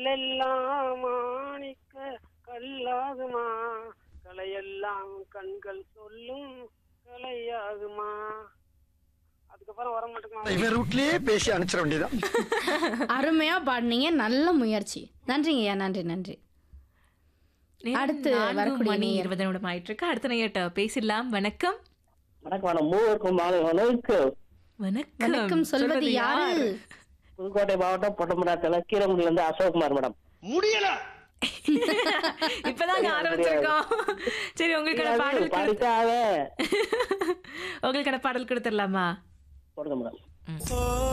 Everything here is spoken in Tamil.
சொல்லெல்லாம் மாணிக்க கல்லாகுமா கலையெல்லாம் கண்கள் சொல்லும் கலையாகுமா அதுக்கப்புறம் வர மாட்டேங்குமா இவன் ரூட்லயே பேசி அனுப்பிச்சிட வேண்டியதான் அருமையா பாடுனீங்க நல்ல முயற்சி நன்றிங்கய்யா நன்றி நன்றி நேரம் அடுத்து நான்கு வரக்கூடிய மணி நேயர். இருபது நிமிடம் ஆயிட்டு இருக்கு அடுத்த நேயர்கிட்ட பேசிடலாம் வணக்கம் வணக்கம் மேடம் மூவருக்கும் மாலை வணக்கம் வணக்கம் வணக்கம் சொல்வது யாரு புதுக்கோட்டை மாவட்டம் பொட்டமராத்துல கீரங்குடியில இருந்து அசோக்குமார் மேடம் இப்பதாங்க ஆரம்பிச்சிருக்கோம் சரி உங்களுக்கான பாடல் கொடு- படிக்காவே உங்களுக்கான பாடல் கொடுத்துடலாமா போடுங்க மேடம்